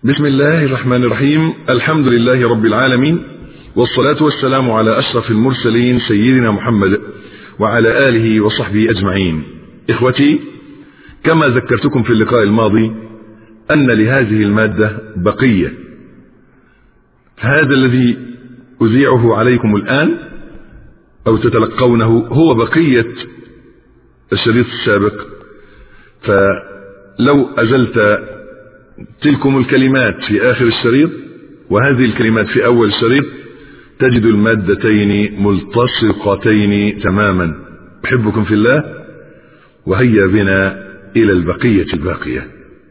بسم الله الرحمن الرحيم الحمد لله رب العالمين والصلاة والسلام على أشرف المرسلين سيدنا محمد وعلى آله وصحبه أجمعين إخوتي كما ذكرتكم في اللقاء الماضي أن لهذه المادة بقية هذا الذي أذيعه عليكم الآن أو تتلقونه هو بقية الشريط السابق فلو أزلت تلكم الكلمات في آخر الشريط وهذه الكلمات في أول الشريط تجد المادتين ملتصقتين تماما أحبكم في الله وهيا بنا إلى البقية الباقية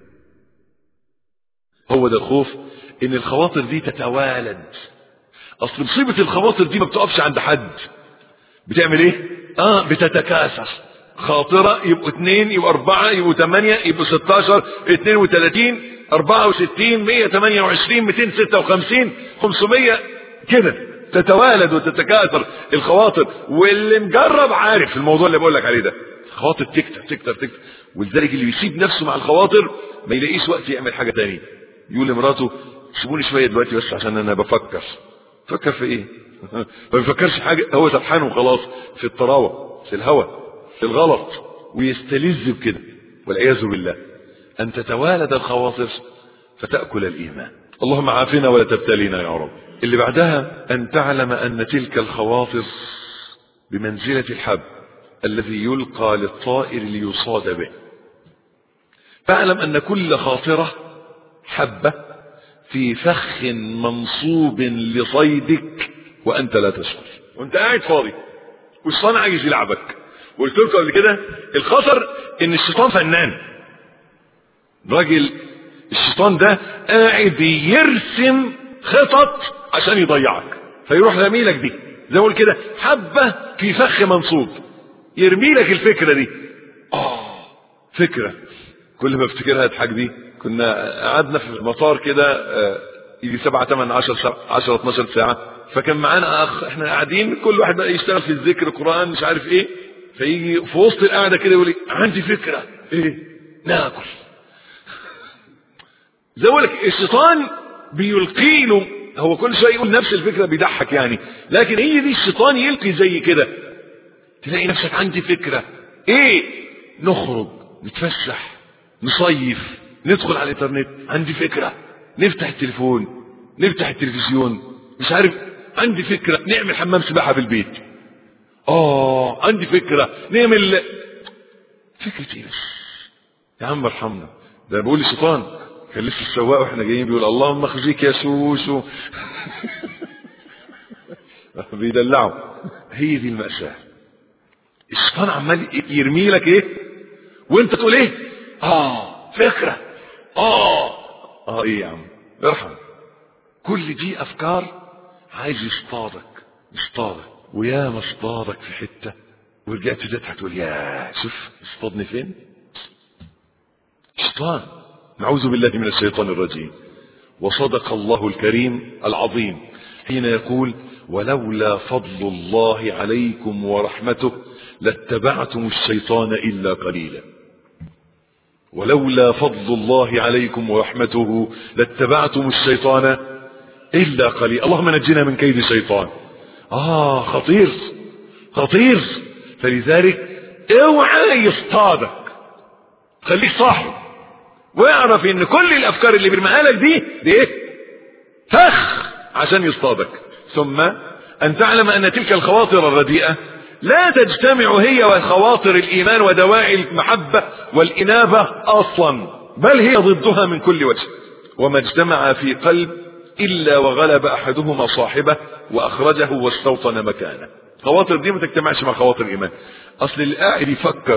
هو ده الخوف ان الخواطر دي تتوالد اصل مصيبة الخواطر دي ما بتقفش عند حد بتعمل ايه اه بتتكاثر خاطرة يبقوا اتنين يبقوا اربعة يبقوا تمانية يبقوا ستاشر اتنين وتلاتين اربعة وستين مية تمانية وعشرين ميتين ستة وخمسين خمسمية كده تتوالد وتتكاثر الخواطر واللي مجرب عارف الموضوع اللي بقول لك عليه ده خواطر تكتر تكتر تكتر ولذلك اللي بيسيب نفسه مع الخواطر ما يلاقيش وقت يعمل حاجة تانية يقول لمراته سيبوني شوية دلوقتي بس عشان انا بفكر فكر في ايه ما بيفكرش حاجة هو سبحان وخلاص في الطراوة في الهوى في الغلط ويستلذ بكده والعياذ بالله ان تتوالد الخواطر فتأكل الايمان اللهم عافنا ولا تبتلينا يا رب اللي بعدها ان تعلم ان تلك الخواطر بمنزلة الحب الذي يلقى للطائر ليصاد به فاعلم ان كل خاطرة حبة في فخ منصوب لصيدك وانت لا تشعر وانت قاعد فاضي والشيطان عايز يلعبك وقلت لكم قبل كده الخطر ان الشيطان فنان راجل الشيطان ده قاعد يرسم خطط عشان يضيعك فيروح رامي لك دي زي ما اقول كده حبه في فخ منصوب يرمي لك الفكره دي اه فكره كل ما افتكرها اضحك دي كنا قعدنا في المطار كده آه، يجي 7 8 10 ساعة 10 12 ساعه فكان معانا اخ احنا قاعدين كل واحد بقى يشتغل في الذكر قران مش عارف ايه فيجي في وسط القعده كده يقول لي عندي فكره ايه ناكل زي ما لك الشيطان بيلقي له هو كل شويه يقول نفس الفكره بيضحك يعني لكن هي دي الشيطان يلقي زي كده تلاقي نفسك عندي فكره ايه نخرج نتفسح نصيف ندخل على الانترنت عندي فكره نفتح التليفون نفتح التلفزيون مش عارف عندي فكره نعمل حمام سباحه في البيت اه عندي فكره نعمل فكره ايه بس يا عم ارحمنا ده بقول الشيطان كان لسه السواق واحنا جايين بيقول اللهم اخزيك يا سوسو بيدلعوا هي دي المأساة الشيطان عمال يرمي لك ايه وانت تقول ايه اه فكرة اه اه ايه يا عم ارحم كل دي افكار عايز يصطادك يصطادك ويا ما اصطادك في حتة ورجعت تضحك تقول يا شوف اصطادني فين شيطان نعوذ بالله من الشيطان الرجيم وصدق الله الكريم العظيم حين يقول ولولا فضل الله عليكم ورحمته لاتبعتم الشيطان إلا قليلا ولولا فضل الله عليكم ورحمته لاتبعتم الشيطان إلا قليلا اللهم نجنا من كيد الشيطان آه خطير خطير فلذلك اوعى يصطادك خليك صاحب واعرف ان كل الافكار اللي بيرميها لك دي دي ايه فخ عشان يصطادك ثم ان تعلم ان تلك الخواطر الرديئه لا تجتمع هي وخواطر الايمان ودواعي المحبه والانابه اصلا بل هي ضدها من كل وجه وما اجتمع في قلب الا وغلب احدهما صاحبه واخرجه واستوطن مكانه خواطر دي ما تجتمعش مع خواطر الايمان اصل اللي قاعد يفكر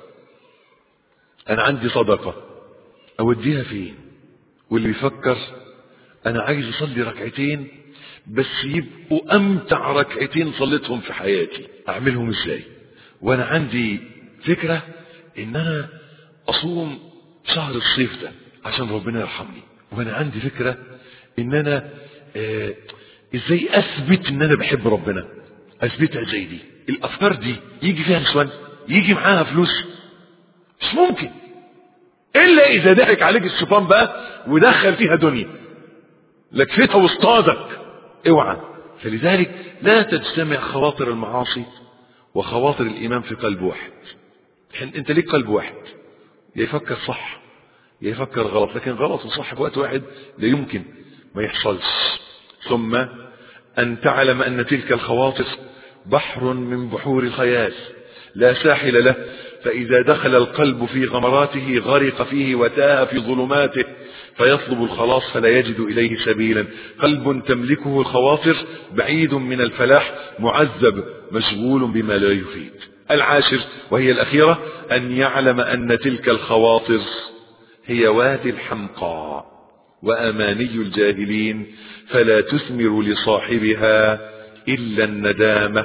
انا عندي صدقه اوديها فين واللي بيفكر انا عايز اصلي ركعتين بس يبقوا امتع ركعتين صليتهم في حياتي اعملهم ازاي وانا عندي فكرة ان انا اصوم شهر الصيف ده عشان ربنا يرحمني وانا عندي فكرة ان انا آه ازاي اثبت ان انا بحب ربنا اثبتها زي دي الافكار دي يجي فيها نسوان يجي معاها فلوس مش ممكن الا اذا ضحك عليك الشيطان بقى ودخل فيها دنيا لكفتها واصطادك اوعى فلذلك لا تجتمع خواطر المعاصي وخواطر الايمان في قلب واحد انت ليك قلب واحد يا يفكر صح يا يفكر غلط لكن غلط وصح في وقت واحد لا يمكن ما يحصلش ثم ان تعلم ان تلك الخواطر بحر من بحور الخيال لا ساحل له فإذا دخل القلب في غمراته غرق فيه وتاه في ظلماته فيطلب الخلاص فلا يجد إليه سبيلا قلب تملكه الخواطر بعيد من الفلاح معذب مشغول بما لا يفيد العاشر وهي الأخيرة أن يعلم أن تلك الخواطر هي وادي الحمقى وأماني الجاهلين فلا تثمر لصاحبها إلا الندامة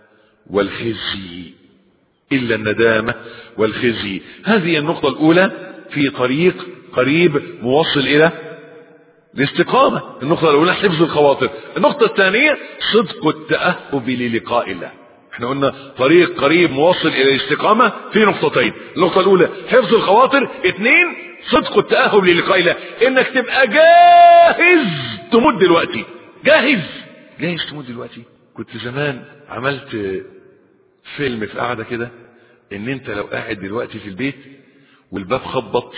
والخزي إلا الندامة والخزي هذه النقطة الأولى في طريق قريب موصل إلى الاستقامة النقطة الأولى حفظ الخواطر النقطة الثانية صدق التأهب للقاء الله احنا قلنا طريق قريب موصل إلى الاستقامة في نقطتين النقطة الأولى حفظ الخواطر اثنين صدق التأهب للقاء الله انك تبقى جاهز تموت دلوقتي جاهز جاهز تموت دلوقتي كنت زمان عملت فيلم في قاعدة كده ان انت لو قاعد دلوقتي في البيت والباب خبط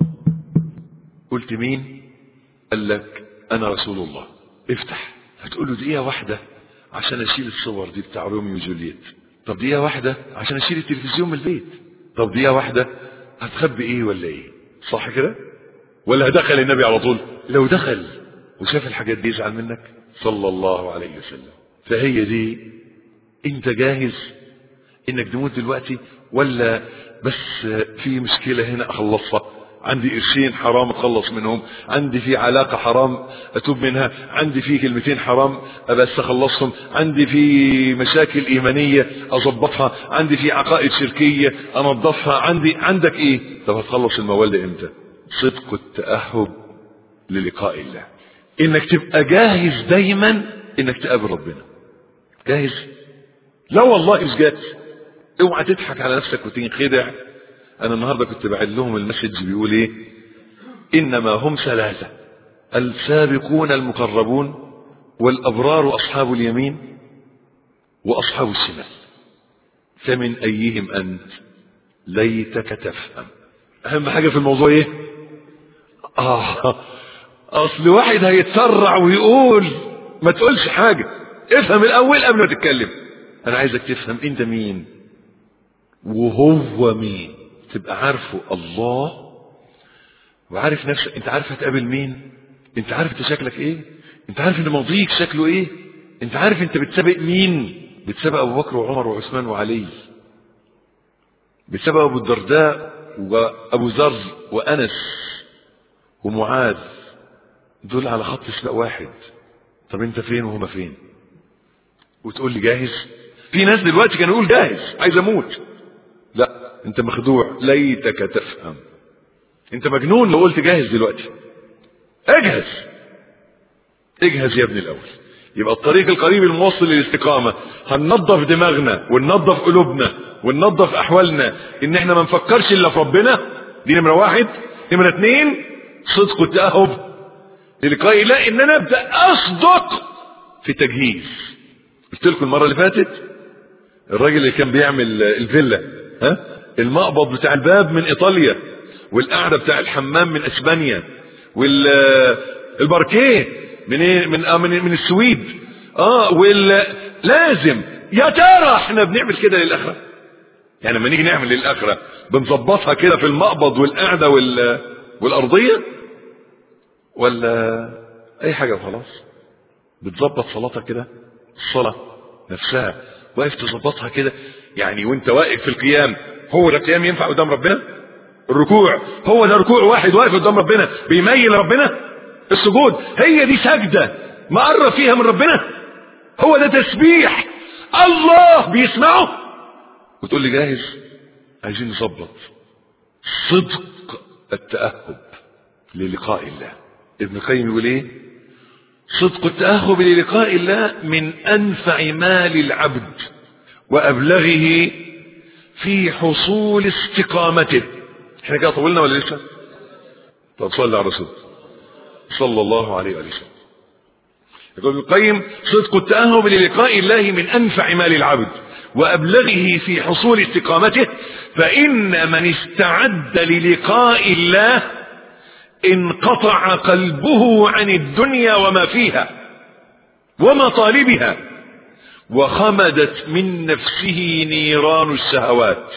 قلت مين قال لك انا رسول الله افتح هتقول له دقيقة واحدة عشان اشيل الصور دي بتاع روميو وجولييت طب دقيقة واحدة عشان اشيل التلفزيون من البيت طب دقيقة واحدة هتخبي ايه ولا ايه صح كده ولا دخل النبي على طول لو دخل وشاف الحاجات دي يزعل منك صلى الله عليه وسلم فهي دي انت جاهز انك تموت دلوقتي ولا بس في مشكلة هنا اخلصها عندي قرشين حرام اتخلص منهم عندي في علاقة حرام اتوب منها عندي في كلمتين حرام بس اخلصهم عندي في مشاكل ايمانية اظبطها عندي في عقائد شركية انظفها عندي عندك ايه طب هتخلص الموال ده امتى صدق التأهب للقاء الله انك تبقى جاهز دايما انك تقابل ربنا جاهز لا والله مش جاهز اوعى تضحك على نفسك وتنخدع انا النهارده كنت بعد لهم المسج بيقول ايه انما هم ثلاثه السابقون المقربون والابرار اصحاب اليمين واصحاب الشمال فمن ايهم انت ليتك تفهم اهم حاجه في الموضوع ايه اه اصل واحد هيتسرع ويقول ما تقولش حاجه افهم الاول قبل ما تتكلم انا عايزك تفهم انت مين وهو مين تبقى عارفه الله وعارف نفسك انت عارف هتقابل مين انت عارف انت شكلك ايه انت عارف ان ماضيك شكله ايه انت عارف انت بتسابق مين بتسابق ابو بكر وعمر وعثمان وعلي بتسابق ابو الدرداء وابو ذر وانس ومعاذ دول على خط سباق واحد طب انت فين وهما فين وتقول لي جاهز في ناس دلوقتي كانوا يقول جاهز عايز اموت لا انت مخدوع ليتك تفهم انت مجنون لو قلت جاهز دلوقتي اجهز اجهز يا ابني الاول يبقى الطريق القريب الموصل للاستقامة هننظف دماغنا وننظف قلوبنا وننظف احوالنا ان احنا ما نفكرش الا في ربنا دي نمرة واحد نمرة اتنين صدق التأهب للقاء الله ان انا ابدا اصدق في التجهيز قلت لكم المرة اللي فاتت الراجل اللي كان بيعمل الفيلا ها المقبض بتاع الباب من ايطاليا والقعده بتاع الحمام من اسبانيا والباركيه من ايه من آه من, من السويد اه وال لازم يا ترى احنا بنعمل كده للاخره يعني لما نيجي نعمل للاخره بنظبطها كده في المقبض والقعده وال والارضيه ولا اي حاجه وخلاص بتظبط صلاتك كده الصلاه نفسها واقف تظبطها كده يعني وانت واقف في القيام هو ده قيام ينفع قدام ربنا الركوع هو ده ركوع واحد واقف قدام ربنا بيميل ربنا السجود هي دي سجدة مقرب فيها من ربنا هو ده تسبيح الله بيسمعه وتقول لي جاهز عايزين نظبط صدق التأهب للقاء الله ابن القيم يقول ايه صدق التأهب للقاء الله من أنفع مال العبد وأبلغه في حصول استقامته احنا كده طولنا ولا لسه طب صلى على رسول صلى الله عليه وآله وسلم يقول ابن القيم صدق التأهب للقاء الله من أنفع ما للعبد وأبلغه في حصول استقامته فإن من استعد للقاء الله انقطع قلبه عن الدنيا وما فيها ومطالبها وخمدت من نفسه نيران الشهوات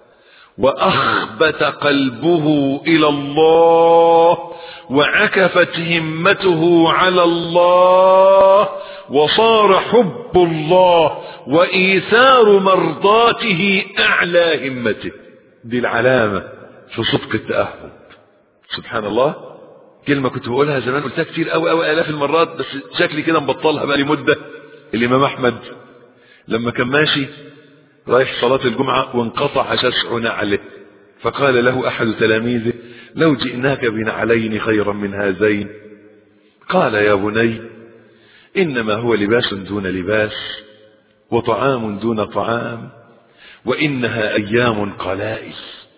وأخبت قلبه إلى الله وعكفت همته على الله وصار حب الله وإيثار مرضاته أعلى همته دي العلامة في صدق التأهب سبحان الله كلمة كنت بقولها زمان قلتها كتير قوي قوي آلاف المرات بس شكلي كده مبطلها بقى لي مدة الإمام أحمد لما كان ماشي رايح صلاة الجمعة وانقطع شسع نعله فقال له أحد تلاميذه لو جئناك بنعلين خيرا من هذين قال يا بني إنما هو لباس دون لباس وطعام دون طعام وإنها أيام قلائل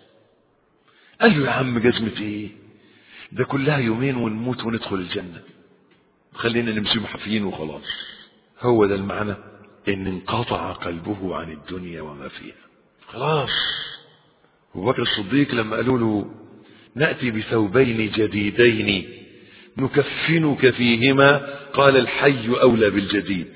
قال له يا عم جزمة ايه ده كلها يومين ونموت وندخل الجنة خلينا نمشي محفيين وخلاص هو ده المعنى ان انقطع قلبه عن الدنيا وما فيها خلاص ابو بكر الصديق لما قالوا له نأتي بثوبين جديدين نكفنك فيهما قال الحي أولى بالجديد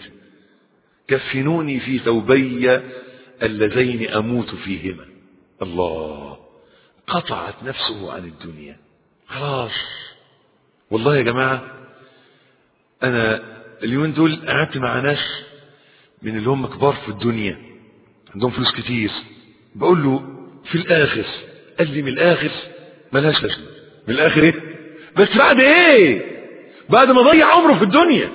كفنوني في ثوبي اللذين أموت فيهما الله قطعت نفسه عن الدنيا خلاص والله يا جماعة أنا اليومين دول قعدت مع ناس من اللي هم كبار في الدنيا عندهم فلوس كتير بقول له في الآخر قال لي من الآخر ملهاش لازمة من الآخر إيه بس بعد إيه بعد ما ضيع عمره في الدنيا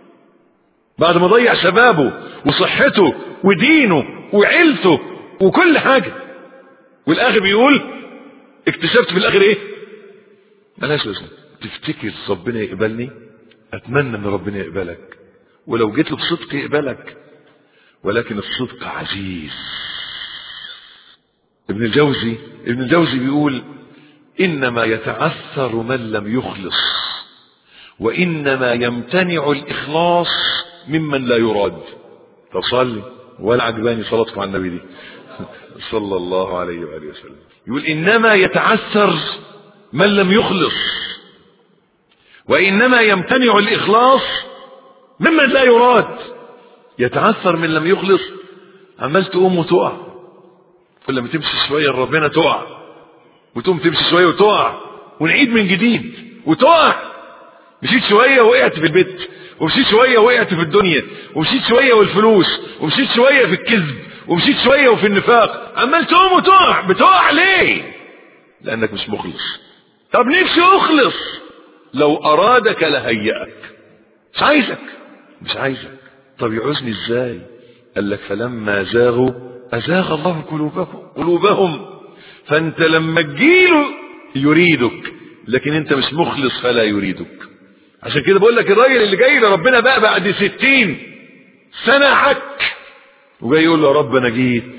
بعد ما ضيع شبابه وصحته ودينه وعيلته وكل حاجة والآخر بيقول اكتشفت في الآخر إيه ملهاش لازمة تفتكر ربنا يقبلني أتمنى أن ربنا يقبلك ولو جيت له بصدق يقبلك ولكن الصدق عزيز ابن الجوزي ابن الجوزي بيقول إنما يتعثر من لم يخلص وإنما يمتنع الإخلاص ممن لا يراد فصلي ولا عجباني صلاتكم على النبي دي صلى الله عليه وآله وسلم يقول إنما يتعثر من لم يخلص وإنما يمتنع الإخلاص ممن لا يراد يتعثر من لم يخلص عمال تقوم وتقع كل ما تمشي شوية ربنا تقع وتقوم تمشي شوية وتقع ونعيد من جديد وتقع مشيت شوية وقعت في البيت ومشيت شوية وقعت في الدنيا ومشيت شوية والفلوس ومشيت شوية في الكذب ومشيت شوية وفي النفاق عمال تقوم وتقع بتقع ليه لأنك مش مخلص طب نفسي أخلص لو أرادك لهيئك مش عايزك مش عايزك طب يعوزني ازاي قال لك فلما زاغوا أزاغ الله قلوبهم قلوبهم فأنت لما تجيله يريدك لكن أنت مش مخلص فلا يريدك عشان كده بقول لك الراجل اللي جاي لربنا بقى بعد ستين سنة عك وجاي يقول له يا رب أنا جيت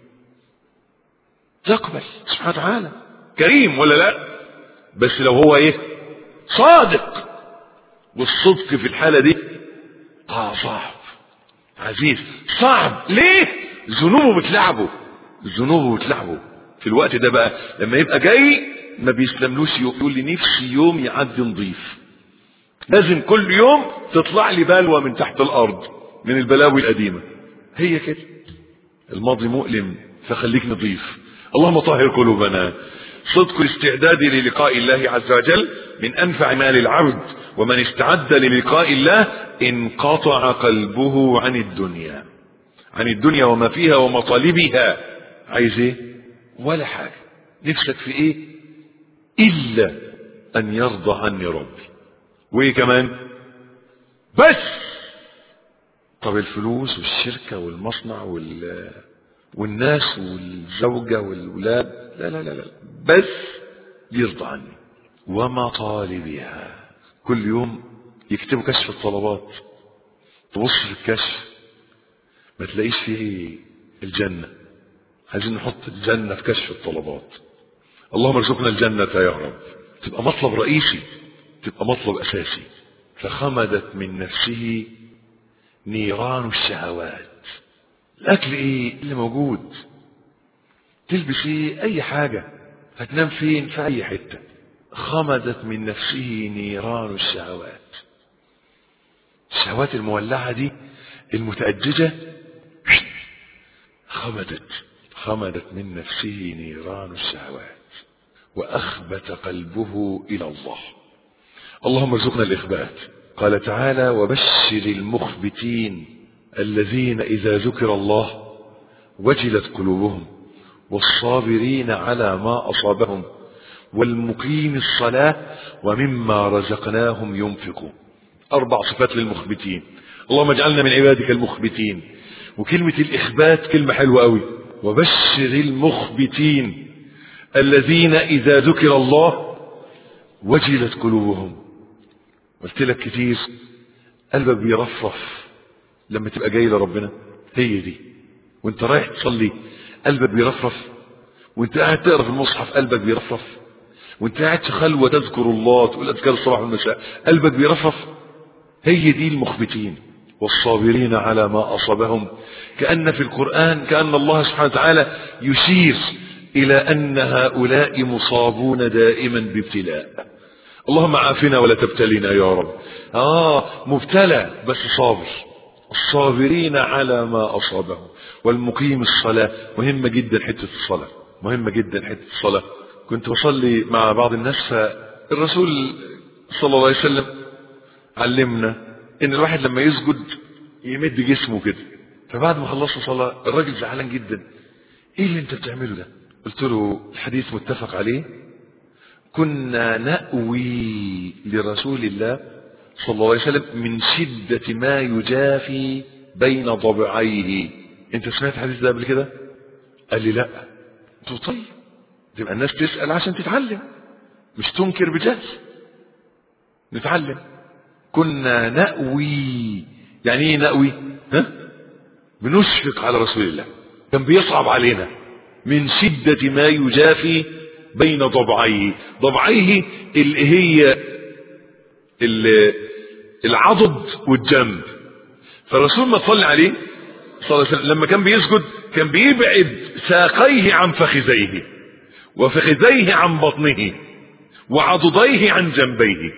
تقبل سبحانه وتعالى كريم ولا لا بس لو هو ايه صادق والصدق في الحالة دي اه صعب عزيز صعب ليه ذنوبه بتلعبه ذنوبه بتلعبه في الوقت ده بقى لما يبقى جاي ما بيسلملوش يقول لي نفسي يوم يعدي نظيف لازم كل يوم تطلع لي بلوى من تحت الارض من البلاوي القديمه هي كده الماضي مؤلم فخليك نظيف اللهم طهر قلوبنا صدق الاستعداد للقاء الله عز وجل من انفع ما للعبد ومن استعد للقاء الله انقطع قلبه عن الدنيا عن الدنيا وما فيها ومطالبها عايز ايه ولا حاجه نفسك في ايه الا ان يرضى عني ربي وايه كمان بس طب الفلوس والشركة والمصنع وال والناس والزوجة والولاد لا لا لا لا بس يرضى عني ومطالبها كل يوم يكتبوا كشف الطلبات تبص في الكشف ما تلاقيش فيه الجنة عايزين نحط الجنة في كشف الطلبات اللهم ارزقنا الجنة يا رب تبقى مطلب رئيسي تبقى مطلب أساسي فخمدت من نفسه نيران الشهوات الأكل إيه اللي موجود تلبس إيه أي حاجة هتنام فين في أي حتة خمدت من نفسه نيران الشهوات الشهوات المولعة دي المتأججة خمدت خمدت من نفسه نيران الشهوات وأخبت قلبه إلى الله اللهم ارزقنا الإخبات قال تعالى وبشر المخبتين الذين إذا ذكر الله وجلت قلوبهم والصابرين على ما أصابهم والمقيم الصلاة ومما رزقناهم ينفقون أربع صفات للمخبتين اللهم اجعلنا من عبادك المخبتين وكلمة الإخبات كلمة حلوة قوي وبشر المخبتين الذين إذا ذكر الله وجلت قلوبهم قلت لك كتير قلبك بيرفرف لما تبقى جاي لربنا هي دي وانت رايح تصلي قلبك بيرفرف وانت قاعد تقرا في المصحف قلبك بيرفرف وانت قاعد في خلوه تذكر الله تقول اذكار الصباح والمساء قلبك بيرفرف هي دي المخبتين والصابرين على ما اصابهم كان في القران كان الله سبحانه وتعالى يشير الى ان هؤلاء مصابون دائما بابتلاء اللهم عافنا ولا تبتلينا يا رب اه مبتلى بس صابر الصابرين على ما اصابهم والمقيم الصلاه مهمه جدا حته الصلاه مهمه جدا حته الصلاه كنت بصلي مع بعض الناس فالرسول صلى الله عليه وسلم علمنا ان الواحد لما يسجد يمد جسمه كده فبعد ما خلصنا صلاه الراجل زعلان جدا ايه اللي انت بتعمله ده قلت له الحديث متفق عليه كنا نأوي لرسول الله صلى الله عليه وسلم من شدة ما يجافي بين ضبعيه انت سمعت الحديث ده قبل كده قال لي لا قلت له طيب تبقى الناس تسأل عشان تتعلم مش تنكر بجهل نتعلم كنا نأوي يعني ايه نأوي ها بنشفق على رسول الله كان بيصعب علينا من شدة ما يجافي بين ضبعيه ضبعيه اللي هي اللي العضد والجنب فالرسول ما صلى عليه صلى الله عليه وسلم لما كان بيسجد كان بيبعد ساقيه عن فخذيه وفخذيه عن بطنه وعضديه عن جنبيه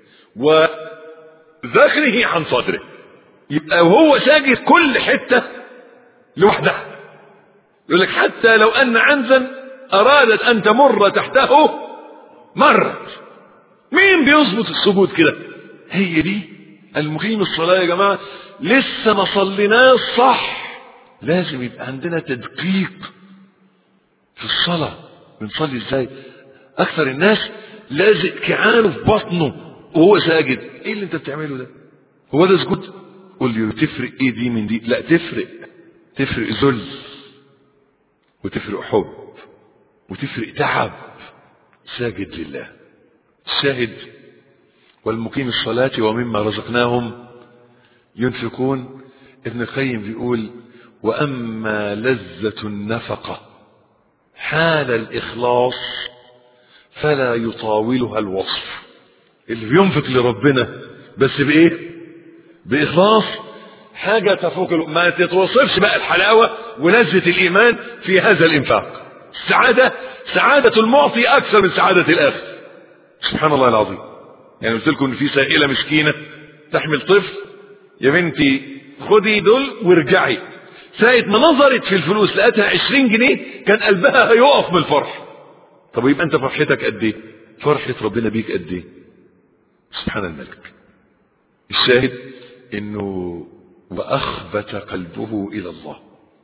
وذكره عن صدره يبقى وهو ساجد كل حتة لوحدها يقول لك حتى لو أن عنزا أرادت أن تمر تحته مرت مين بيظبط السجود كده هي دي المقيم الصلاة يا جماعة لسه ما صليناش صح لازم يبقى عندنا تدقيق في الصلاة بنصلي ازاي اكثر الناس لازق كعانه في بطنه وهو ساجد ايه اللي انت بتعمله ده هو ده سجود قول لي تفرق ايه دي من دي لا تفرق تفرق ذل وتفرق حب وتفرق تعب ساجد لله الشاهد والمقيم الصلاة ومما رزقناهم ينفقون ابن القيم بيقول وأما لذة النفقة حال الإخلاص فلا يطاولها الوصف اللي بينفق لربنا بس بإيه بإخلاص حاجة تفوق ما تتوصفش بقى الحلاوة ولذة الإيمان في هذا الإنفاق السعادة سعادة المعطي أكثر من سعادة الآخر سبحان الله العظيم يعني قلت لكم ان في سائله مسكينه تحمل طفل يا بنتي خدي دول وارجعي ساعة ما نظرت في الفلوس لقيتها 20 جنيه كان قلبها هيقف من الفرح طب يبقى انت فرحتك قد ايه فرحة ربنا بيك قد ايه سبحان الملك الشاهد انه واخبت قلبه الى الله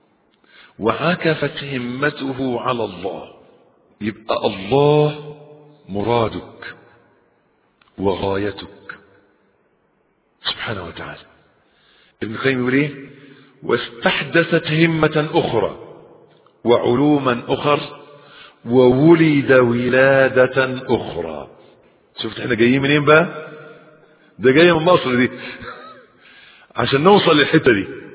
وعكفت همته على الله يبقى الله مرادك وغايتك سبحانه وتعالى ابن القيم يقول ايه واستحدثت همة اخرى وعلوما اخر وولد ولادة اخرى شفت احنا جايين منين بقى ده جاي من مصر دي عشان نوصل للحتة دي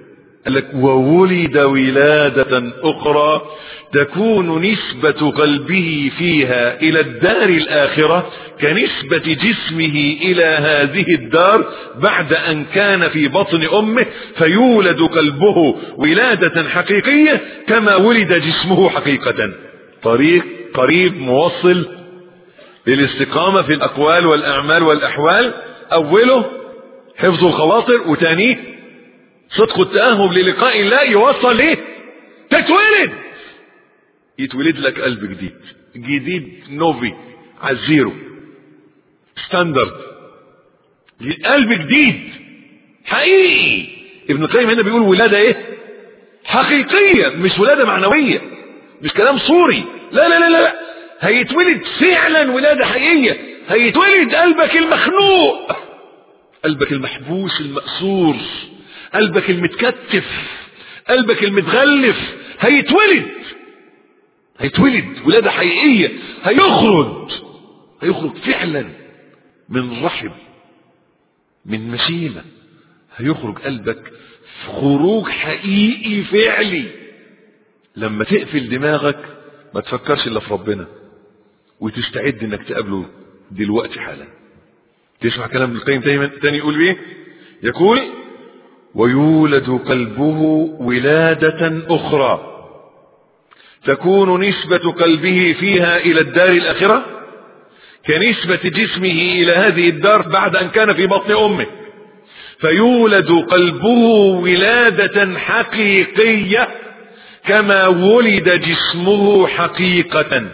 قال لك وولد ولادة أخرى تكون نسبة قلبه فيها إلى الدار الآخرة كنسبة جسمه إلى هذه الدار بعد أن كان في بطن أمه فيولد قلبه ولادة حقيقية كما ولد جسمه حقيقة طريق قريب موصل للاستقامة في الأقوال والأعمال والأحوال أوله حفظ الخواطر وتانيه صدق التأهب للقاء الله يوصل ليه تتولد يتولد لك قلب جديد جديد نوفي على الزيرو ستاندرد قلب جديد حقيقي ابن القيم هنا بيقول ولادة ايه حقيقية مش ولادة معنوية مش كلام صوري لا لا لا لا هيتولد فعلا ولادة حقيقية هيتولد قلبك المخنوق قلبك المحبوس المأسور قلبك المتكتف قلبك المتغلف هيتولد هيتولد ولادة حقيقية هيخرج هيخرج فعلا من رحم من مشيمة هيخرج قلبك خروج حقيقي فعلي لما تقفل دماغك ما تفكرش الا في ربنا وتستعد انك تقابله دلوقتي حالا تسمع كلام ابن القيم تاني تاني يقول ايه يقول ويولد قلبه ولادة أخرى تكون نسبة قلبه فيها إلى الدار الآخرة كنسبة جسمه إلى هذه الدار بعد أن كان في بطن أمه فيولد قلبه ولادة حقيقية كما ولد جسمه حقيقة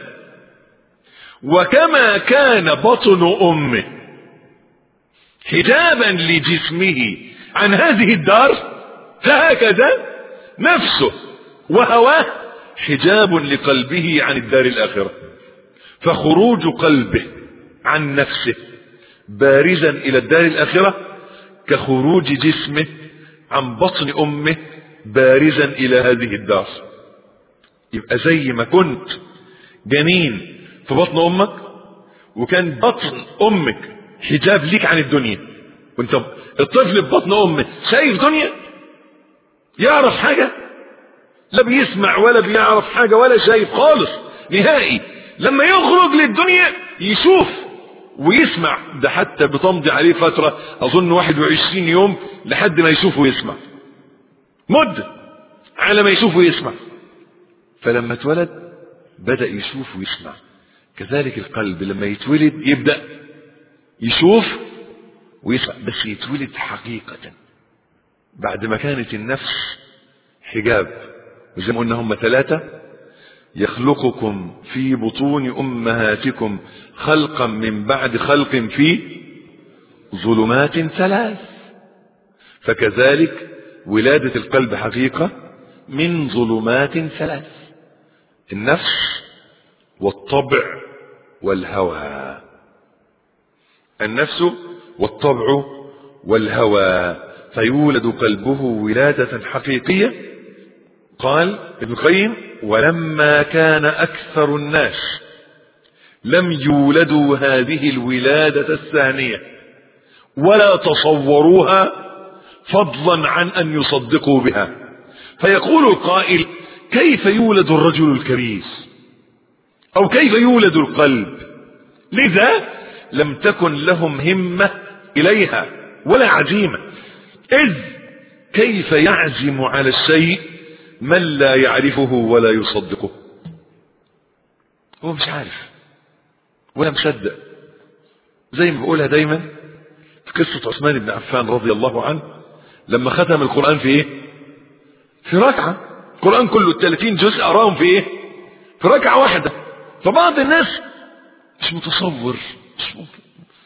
وكما كان بطن أمه حجابا لجسمه عن هذه الدار فهكذا نفسه وهواه حجاب لقلبه عن الدار الآخرة فخروج قلبه عن نفسه بارزا إلى الدار الآخرة كخروج جسمه عن بطن أمه بارزا إلى هذه الدار يبقى زي ما كنت جنين في بطن أمك وكان بطن أمك حجاب ليك عن الدنيا وانت الطفل في بطن أمه شايف دنيا يعرف حاجة لا بيسمع ولا بيعرف حاجة ولا شايف خالص نهائي لما يخرج للدنيا يشوف ويسمع ده حتى بتمضي عليه فترة أظن 21 يوم لحد ما يشوف ويسمع مدة على ما يشوف ويسمع فلما اتولد بدأ يشوف ويسمع كذلك القلب لما يتولد يبدأ يشوف ويسمع بس يتولد حقيقة بعد ما كانت النفس حجاب وزي ما قلنا هم ثلاثة يخلقكم في بطون أمهاتكم خلقا من بعد خلق في ظلمات ثلاث فكذلك ولادة القلب حقيقة من ظلمات ثلاث النفس والطبع والهوى النفس والطبع والهوى فيولد قلبه ولادة حقيقية قال ابن القيم ولما كان أكثر الناس لم يولدوا هذه الولادة الثانية ولا تصوروها فضلا عن أن يصدقوا بها فيقول القائل كيف يولد الرجل الكبير أو كيف يولد القلب لذا لم تكن لهم همة إليها ولا عزيمة إذ كيف يعزم على الشيء من لا يعرفه ولا يصدقه هو مش عارف ولا مصدق زي ما بقولها دايما في قصة عثمان بن عفان رضي الله عنه لما ختم القرآن في ايه في ركعة القرآن كله الثلاثين جزء أراهم في ايه في ركعة واحدة فبعض الناس مش متصور مش ممكن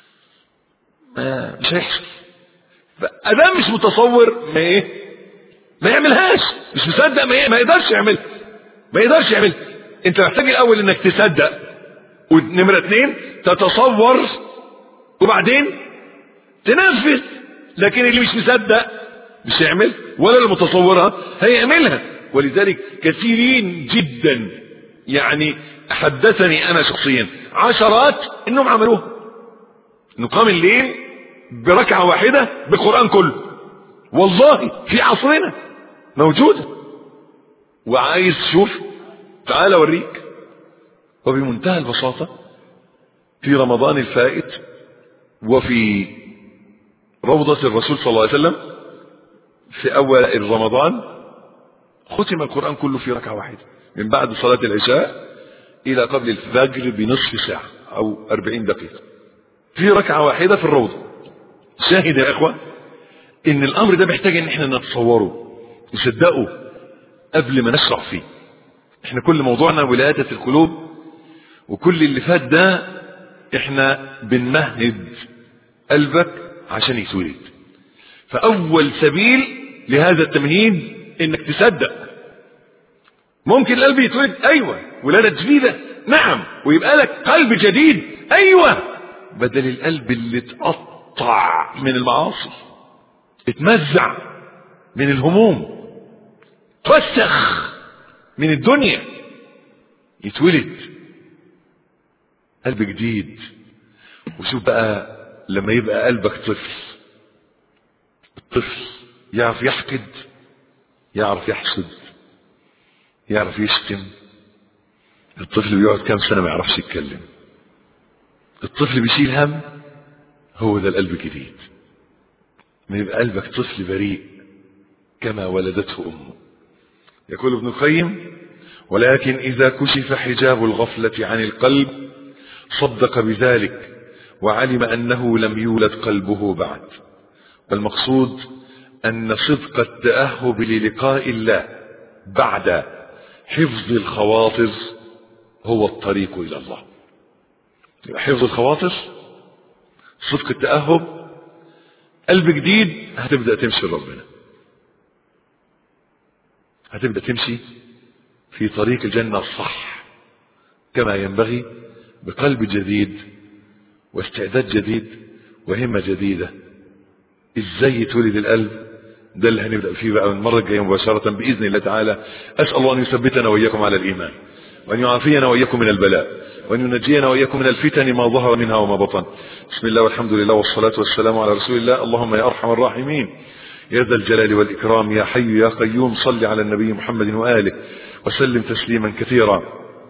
ما مش هيحصل ادام مش متصور ما ايه ما يعملهاش مش مصدق ما, ما يقدرش يعملها ما يقدرش يعملها انت محتاج الاول انك تصدق ونمرة اتنين تتصور وبعدين تنفذ لكن اللي مش مصدق مش هيعمل ولا اللي متصورها هيعملها ولذلك كثيرين جدا يعني حدثني انا شخصيا عشرات انهم عملوها انه قام الليل بركعة واحدة بالقرآن كله والله في عصرنا موجودة وعايز تشوف تعال اوريك وبمنتهى البساطة في رمضان الفائت وفي روضة الرسول صلى الله عليه وسلم في أول رمضان ختم القرآن كله في ركعة واحدة من بعد صلاة العشاء إلى قبل الفجر بنصف ساعة أو أربعين دقيقة في ركعة واحدة في الروضة شاهد يا إخوة إن الأمر ده محتاج إن إحنا نتصوره نصدقه قبل ما نشرع فيه إحنا كل موضوعنا ولادة القلوب وكل اللي فات ده إحنا بنمهد قلبك عشان يتولد فأول سبيل لهذا التمهيد إنك تصدق ممكن القلب يتولد أيوة ولادة جديدة نعم ويبقى لك قلب جديد أيوة بدل القلب اللي اتقطع من المعاصي اتمزع من الهموم فسخ من الدنيا يتولد قلب جديد وشوف بقى لما يبقى قلبك طفل الطفل يعرف يحقد يعرف يحسد يعرف يشتم الطفل بيقعد كام سنة ما يعرفش يتكلم الطفل بيشيل هم هو ده القلب الجديد ما يبقى قلبك طفل بريء كما ولدته أمه يقول ابن القيم ولكن إذا كشف حجاب الغفلة عن القلب صدق بذلك وعلم أنه لم يولد قلبه بعد والمقصود أن صدق التأهب للقاء الله بعد حفظ الخواطر هو الطريق إلى الله حفظ الخواطر صدق التأهب قلب جديد هتبدأ تمشي لربنا هتبدأ تمشي في طريق الجنة الصح كما ينبغي بقلب جديد واستعداد جديد وهمة جديدة ازاي يتولد القلب ده اللي هنبدأ فيه بقى من المرة الجاية مباشرة بإذن الله تعالى أسأل الله أن يثبتنا وإياكم على الإيمان وأن يعافينا وإياكم من البلاء وأن ينجينا وإياكم من الفتن ما ظهر منها وما بطن بسم الله والحمد لله والصلاة والسلام على رسول الله اللهم يا أرحم الراحمين يا ذا الجلال والإكرام يا حي يا قيوم صل على النبي محمد وآله وسلم تسليما كثيرا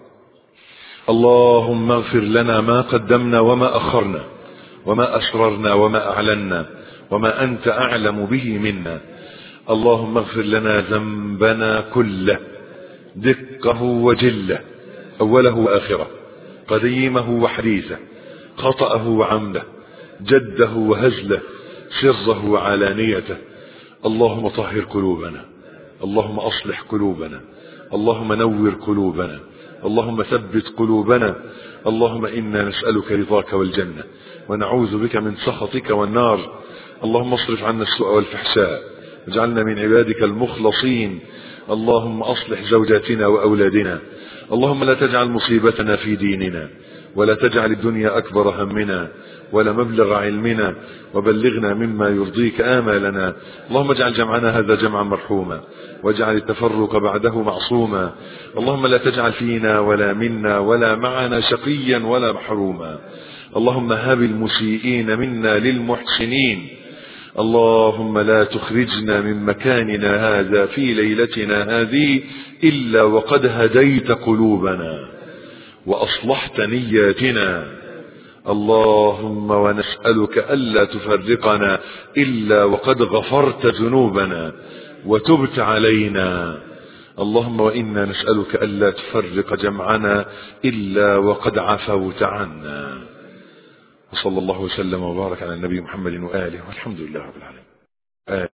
اللهم اغفر لنا ما قدمنا وما أخرنا وما أسررنا وما أعلنا وما أنت أعلم به منا اللهم اغفر لنا ذنبنا كله دقه وجله أوله وآخره قديمه وحديثه خطأه وعمده جده وهزله سره وعلانيته اللهم طهر قلوبنا اللهم أصلح قلوبنا اللهم نور قلوبنا اللهم ثبت قلوبنا اللهم إنا نسألك رضاك والجنة ونعوذ بك من سخطك والنار اللهم اصرف عنا السوء والفحشاء واجعلنا من عبادك المخلصين اللهم أصلح زوجاتنا وأولادنا اللهم لا تجعل مصيبتنا في ديننا ولا تجعل الدنيا أكبر همنا ولا مبلغ علمنا وبلغنا مما يرضيك آمالنا اللهم اجعل جمعنا هذا جمعا مرحوما واجعل التفرق بعده معصوما اللهم لا تجعل فينا ولا منا ولا معنا شقيا ولا محروما اللهم هب المسيئين منا للمحسنين اللهم لا تخرجنا من مكاننا هذا في ليلتنا هذه إلا وقد هديت قلوبنا وأصلحت نياتنا اللهم ونسألك ألا تفرقنا إلا وقد غفرت ذنوبنا وتبت علينا اللهم وإنا نسألك ألا تفرق جمعنا إلا وقد عفوت عنا وصلى الله وسلم وبارك على النبي محمد وآله والحمد لله رب العالمين آه